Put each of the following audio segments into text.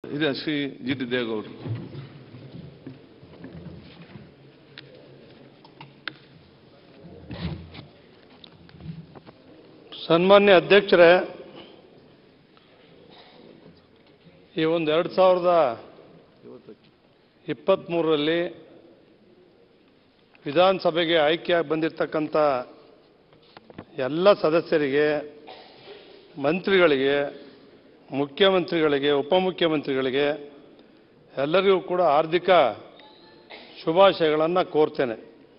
ಇದೆ Shri G T ದೇವೇಗೌಡರು ಸನ್ಮಾನ್ಯ ಅಧ್ಯಕ್ಷರೇ ಈ ಒಂದು ಎರಡು ಸಾವಿರದ ಇಪ್ಪತ್ತ್ಮೂರರಲ್ಲಿ ವಿಧಾನಸಭೆಗೆ ಆಯ್ಕೆಯಾಗಿ ಬಂದಿರತಕ್ಕಂಥ ಎಲ್ಲ ಸದಸ್ಯರಿಗೆ ಮಂತ್ರಿಗಳಿಗೆ ಮುಖ್ಯಮಂತ್ರಿಗಳಿಗೆ ಉಪಮುಖ್ಯಮಂತ್ರಿಗಳಿಗೆ ಎಲ್ಲರಿಗೂ ಕೂಡ ಹಾರ್ದಿಕ ಶುಭಾಶಯಗಳನ್ನು ಕೋರ್ತೇನೆ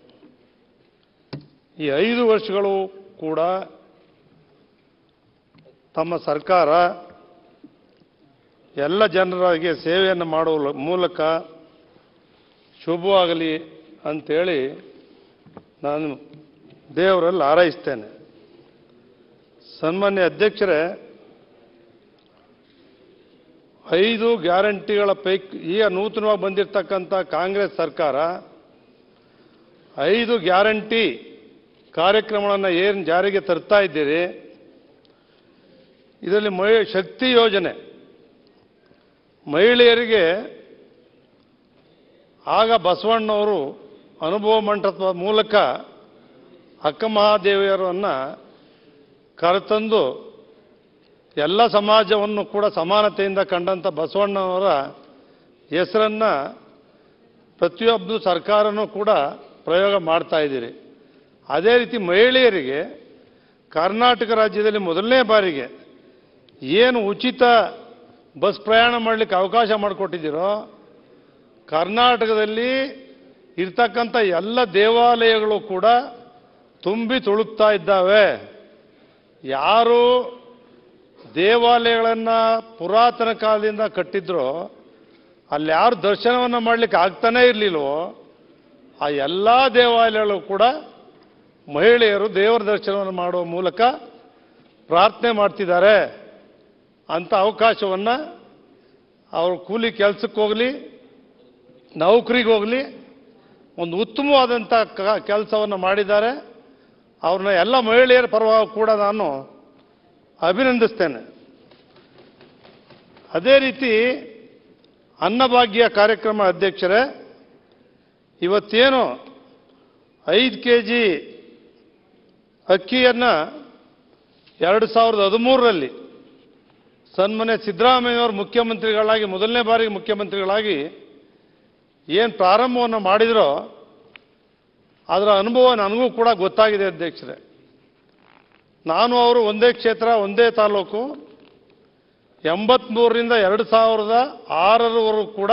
ಈ ಐದು ವರ್ಷಗಳು ಕೂಡ ತಮ್ಮ ಸರ್ಕಾರ ಎಲ್ಲ ಜನರಿಗೆ ಸೇವೆಯನ್ನು ಮಾಡುವ ಮೂಲಕ ಶುಭವಾಗಲಿ ಅಂತೇಳಿ ನಾನು ದೇವರಲ್ಲಿ ಹಾರೈಸ್ತೇನೆ ಸನ್ಮಾನ್ಯ ಅಧ್ಯಕ್ಷರೇ ಐದು ಗ್ಯಾರಂಟಿಗಳ ಪೈಕಿ ಈಗ ನೂತನವಾಗಿ ಬಂದಿರತಕ್ಕಂಥ ಕಾಂಗ್ರೆಸ್ ಸರ್ಕಾರ ಐದು ಗ್ಯಾರಂಟಿ ಕಾರ್ಯಕ್ರಮಗಳನ್ನು ಏನು ಜಾರಿಗೆ ತರ್ತಾ ಇದ್ದೀರಿ ಇದರಲ್ಲಿ ಮಹಿ ಶಕ್ತಿ ಯೋಜನೆ ಮಹಿಳೆಯರಿಗೆ ಆಗ ಬಸವಣ್ಣವರು ಅನುಭವ ಮಂಟಪದ ಮೂಲಕ ಅಕ್ಕ ಮಹಾದೇವಿಯರನ್ನು ಕರೆತಂದು ಎಲ್ಲ ಸಮಾಜವನ್ನು ಕೂಡ ಸಮಾನತೆಯಿಂದ ಕಂಡಂಥ ಬಸವಣ್ಣವರ ಹೆಸರನ್ನು ಪ್ರತಿಯೊಬ್ಬ ಸರ್ಕಾರನೂ ಕೂಡ ಪ್ರಯೋಗ ಮಾಡ್ತಾ ಇದ್ದೀರಿ ಅದೇ ರೀತಿ ಮಹಿಳೆಯರಿಗೆ ಕರ್ನಾಟಕ ರಾಜ್ಯದಲ್ಲಿ ಮೊದಲನೇ ಬಾರಿಗೆ ಏನು ಉಚಿತ ಬಸ್ ಪ್ರಯಾಣ ಮಾಡಲಿಕ್ಕೆ ಅವಕಾಶ ಮಾಡಿಕೊಟ್ಟಿದ್ದೀರೋ ಕರ್ನಾಟಕದಲ್ಲಿ ಇರ್ತಕ್ಕಂಥ ಎಲ್ಲ ದೇವಾಲಯಗಳು ಕೂಡ ತುಂಬಿ ತುಳುಕ್ತಾ ಇದ್ದಾವೆ ಯಾರು ದೇವಾಲಯಗಳನ್ನು ಪುರಾತನ ಕಾಲದಿಂದ ಕಟ್ಟಿದ್ರೋ ಅಲ್ಲಿ ಯಾರು ದರ್ಶನವನ್ನು ಮಾಡಲಿಕ್ಕೆ ಆಗ್ತಾನೇ ಇರಲಿಲ್ವೋ ಆ ಎಲ್ಲ ದೇವಾಲಯಗಳು ಕೂಡ ಮಹಿಳೆಯರು ದೇವರ ದರ್ಶನವನ್ನು ಮಾಡುವ ಮೂಲಕ ಪ್ರಾರ್ಥನೆ ಮಾಡ್ತಿದ್ದಾರೆ ಅಂತ ಅವಕಾಶವನ್ನು ಅವರು ಕೂಲಿ ಕೆಲಸಕ್ಕೆ ಹೋಗಲಿ ನೌಕರಿಗೆ ಹೋಗಲಿ ಒಂದು ಉತ್ತಮವಾದಂಥ ಕೆಲಸವನ್ನು ಮಾಡಿದ್ದಾರೆ ಅವ್ರನ್ನ ಎಲ್ಲ ಮಹಿಳೆಯರ ಪರವಾಗಿ ಕೂಡ ನಾನು ಅಭಿನಂದಿಸ್ತೇನೆ ಅದೇ ರೀತಿ ಅನ್ನಭಾಗ್ಯ ಕಾರ್ಯಕ್ರಮ ಅಧ್ಯಕ್ಷರೇ ಇವತ್ತೇನು ಐದು ಕೆ ಜಿ ಅಕ್ಕಿಯನ್ನು ಎರಡು ಸಾವಿರದ ಹದಿಮೂರರಲ್ಲಿ ಸನ್ಮಾನ್ಯ ಸಿದ್ದರಾಮಯ್ಯವರು ಮುಖ್ಯಮಂತ್ರಿಗಳಾಗಿ ಮೊದಲನೇ ಬಾರಿಗೆ ಮುಖ್ಯಮಂತ್ರಿಗಳಾಗಿ ಏನು ಪ್ರಾರಂಭವನ್ನು ಮಾಡಿದರೋ ಅದರ ಅನುಭವ ನನಗೂ ಕೂಡ ಗೊತ್ತಾಗಿದೆ ಅಧ್ಯಕ್ಷರೇ ನಾನು ಅವರು ಒಂದೇ ಕ್ಷೇತ್ರ ಒಂದೇ ತಾಲೂಕು ಎಂಬತ್ಮೂರರಿಂದ ಎರಡು ಸಾವಿರದ ಆರರವರೆಗೂ ಕೂಡ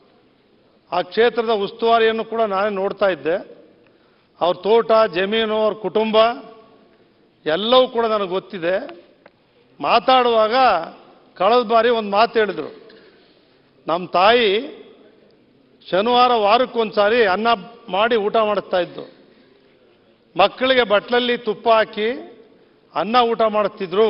ಆ ಕ್ಷೇತ್ರದ ಉಸ್ತುವಾರಿಯನ್ನು ಕೂಡ ನಾನೇ ನೋಡ್ತಾ ಇದ್ದೆ ಅವ್ರ ತೋಟ ಜಮೀನು ಅವ್ರ ಕುಟುಂಬ ಎಲ್ಲವೂ ಕೂಡ ನನಗೆ ಗೊತ್ತಿದೆ ಮಾತಾಡುವಾಗ ಕಳೆದ ಬಾರಿ ಒಂದು ಮಾತು ಹೇಳಿದರು ನಮ್ಮ ತಾಯಿ ಶನಿವಾರ ವಾರಕ್ಕೊಂದು ಸಾರಿ ಅನ್ನ ಮಾಡಿ ಊಟ ಮಾಡಿಸ್ತಾ ಇದ್ದು ಮಕ್ಕಳಿಗೆ ಬಟ್ಲಲ್ಲಿ ತುಪ್ಪ ಹಾಕಿ ಅನ್ನ ಊಟ ಮಾಡಿಸ್ತಿದ್ರು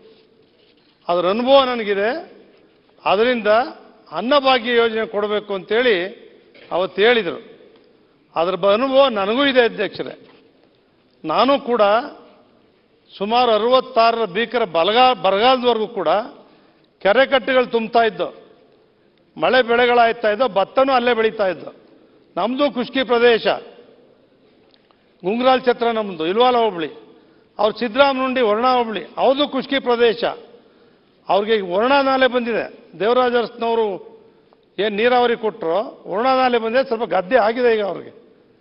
ಅದರ ಅನುಭವ ನನಗಿದೆ ಅದರಿಂದ ಅನ್ನಭಾಗ್ಯ ಯೋಜನೆ ಕೊಡಬೇಕು ಅಂತೇಳಿ ಅವತ್ತು ಹೇಳಿದರು ಅದರ ಬ- ಅನುಭವ ನನಗೂ ಇದೆ ಅಧ್ಯಕ್ಷರೇ ನಾನು ಕೂಡ ಸುಮಾರು ಅರವತ್ತಾರರ ಭೀಕರ ಬಲಗಾ ಬರಗಾಲದವರೆಗೂ ಕೂಡ ಕೆರೆ ಕಟ್ಟೆಗಳು ತುಂಬ್ತಾ ಇದ್ದು ಮಳೆ ಬೆಳೆಗಳಾಯ್ತಾ ಇದ್ದೋ ಭತ್ತನೂ ಅಲ್ಲೇ ಬೆಳೀತಾ ಇದ್ದು ನಮ್ಮದು ಖುಷ್ಕಿ ಪ್ರದೇಶ ಗುಂಗ್ರಾಲ್ ಛತ್ರ ನಮ್ಮದು ಇಲ್ವಾಲ ಹೋಬಳಿ ಅವ್ರು ಸಿದ್ದರಾಮನುಂಡಿ ವರ್ಣ ಹೋಬಳಿ ಅವ್ರದ್ದು ಖುಷ್ಕಿ ಪ್ರದೇಶ ಅವ್ರಿಗೆ ಈಗ ವರ್ಣ ನಾಲೆ ಬಂದಿದೆ ದೇವರಾಜ ಅರಸ್ನವರು ಏನು ನೀರಾವರಿ ಕೊಟ್ಟರು ವರ್ಣ ನಾಲೆ ಬಂದಿದೆ ಸ್ವಲ್ಪ ಗದ್ದೆ ಆಗಿದೆ ಈಗ ಅವ್ರಿಗೆ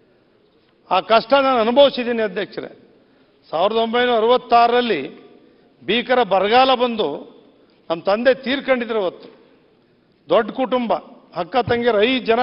ಆ ಕಷ್ಟ ನಾನು ಅನುಭವಿಸಿದ್ದೀನಿ ಅಧ್ಯಕ್ಷರೇ ಸಾವಿರದ ಒಂಬೈನೂರ ಅರವತ್ತಾರರಲ್ಲಿ ಭೀಕರ ಬರಗಾಲ ಬಂದು ನಮ್ಮ ತಂದೆ ತೀರ್ಕೊಂಡಿದ್ರು ಅವತ್ತು ದೊಡ್ಡ ಕುಟುಂಬ ಅಕ್ಕ ತಂಗಿಯರು ಐದು ಜನ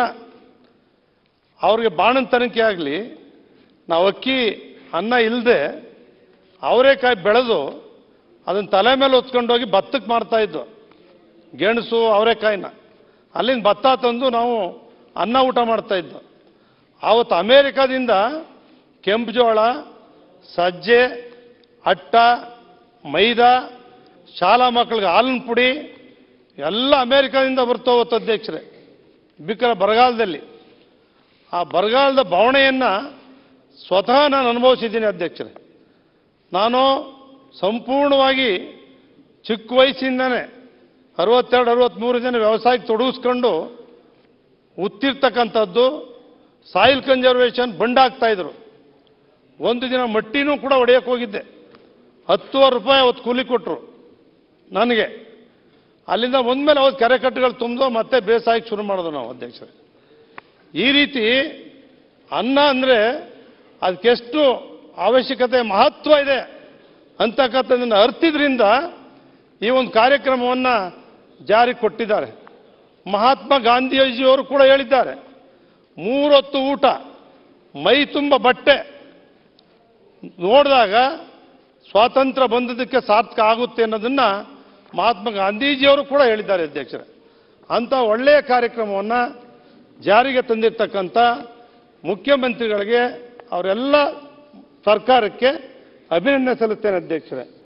ಅವ್ರಿಗೆ ಬಾಣನ ತನಿಖೆ ಆಗಲಿ ನಾವು ಅಕ್ಕಿ ಅನ್ನ ಇಲ್ಲದೆ ಅವರೇಕಾಯಿ ಬೆಳೆದು ಅದನ್ನು ತಲೆ ಮೇಲೆ ಹೊತ್ಕೊಂಡೋಗಿ ಭತ್ತಕ್ಕೆ ಮಾಡ್ತಾ ಇದ್ದು ಗೆಣಸು ಅವರೆಕಾಯಿನ ಅಲ್ಲಿಂದ ಭತ್ತ ತಂದು ನಾವು ಅನ್ನ ಊಟ ಮಾಡ್ತಾ ಇದ್ದು ಆವತ್ತು ಅಮೇರಿಕಾದಿಂದ ಕೆಂಪು ಜೋಳ ಸಜ್ಜೆ ಅಟ್ಟ ಮೈದಾ ಶಾಲಾ ಮಕ್ಕಳಿಗೆ ಹಾಲಿನ ಪುಡಿ ಎಲ್ಲ ಅಮೇರಿಕಾದಿಂದ ಬರ್ತಾವತ್ತು ಅಧ್ಯಕ್ಷರೇ ಬಿಕ್ಕರ ಬರಗಾಲದಲ್ಲಿ ಆ ಬರಗಾಲದ ಬವಣೆಯನ್ನು ಸ್ವತಃ ನಾನು ಅನುಭವಿಸಿದ್ದೀನಿ ಅಧ್ಯಕ್ಷರೇ ನಾನು ಸಂಪೂರ್ಣವಾಗಿ ಚಿಕ್ಕ ವಯಸ್ಸಿಂದನೇ ಅರವತ್ತೆರಡು ಅರವತ್ತ್ಮೂರು ಜನ ವ್ಯವಸಾಯಕ್ಕೆ ತೊಡಗಿಸ್ಕೊಂಡು ಉತ್ತಿರ್ತಕ್ಕಂಥದ್ದು ಸಾಯಿಲ್ ಕನ್ಸರ್ವೇಷನ್ ಬಂಡಾಗ್ತಾ ಇದ್ರು ಒಂದು ದಿನ ಮಟ್ಟಿನೂ ಕೂಡ ಹೊಡೆಯಕ್ಕೆ ಹೋಗಿದ್ದೆ ಹತ್ತುವರೆ ರೂಪಾಯಿ ಅವತ್ತು ಕೂಲಿ ಕೊಟ್ಟರು ನನಗೆ ಅಲ್ಲಿಂದ ಒಂದ್ಮೇಲೆ ಅವತ್ತು ಕೆರೆಕಟ್ಟುಗಳು ತುಂಬಿದು ಮತ್ತೆ ಬೇಸಾಯಕ್ಕೆ ಶುರು ಮಾಡೋದು ನಾವು ಅಧ್ಯಕ್ಷರೇ ಈ ರೀತಿ ಅನ್ನ ಅಂದರೆ ಅದಕ್ಕೆಷ್ಟು ಅವಶ್ಯಕತೆ ಮಹತ್ವ ಇದೆ ಅಂತಕ್ಕಂಥದ್ದನ್ನು ಅರ್ಥಿದ್ರಿಂದ ಈ ಒಂದು ಕಾರ್ಯಕ್ರಮವನ್ನು ಜಾರಿಗೆ ಕೊಟ್ಟಿದ್ದಾರೆ ಮಹಾತ್ಮ ಗಾಂಧೀಜಿಯವರು ಕೂಡ ಹೇಳಿದ್ದಾರೆ ಮೂರೊತ್ತು ಊಟ ಮೈ ತುಂಬ ಬಟ್ಟೆ ನೋಡಿದಾಗ ಸ್ವಾತಂತ್ರ್ಯ ಬಂದದಕ್ಕೆ ಸಾರ್ಥಕ ಆಗುತ್ತೆ ಅನ್ನೋದನ್ನ ಮಹಾತ್ಮ ಗಾಂಧೀಜಿಯವರು ಕೂಡ ಹೇಳಿದ್ದಾರೆ ಅಧ್ಯಕ್ಷರೇ ಅಂಥ ಒಳ್ಳೆಯ ಕಾರ್ಯಕ್ರಮವನ್ನು ಜಾರಿಗೆ ತಂದಿರ್ತಕ್ಕಂಥ ಮುಖ್ಯಮಂತ್ರಿಗಳಿಗೆ ಅವರೆಲ್ಲ ಸರ್ಕಾರಕ್ಕೆ ಅಭಿನಂದನೆ ಸಲ್ಲಿಸ್ತೇನೆ ಅಧ್ಯಕ್ಷರೇ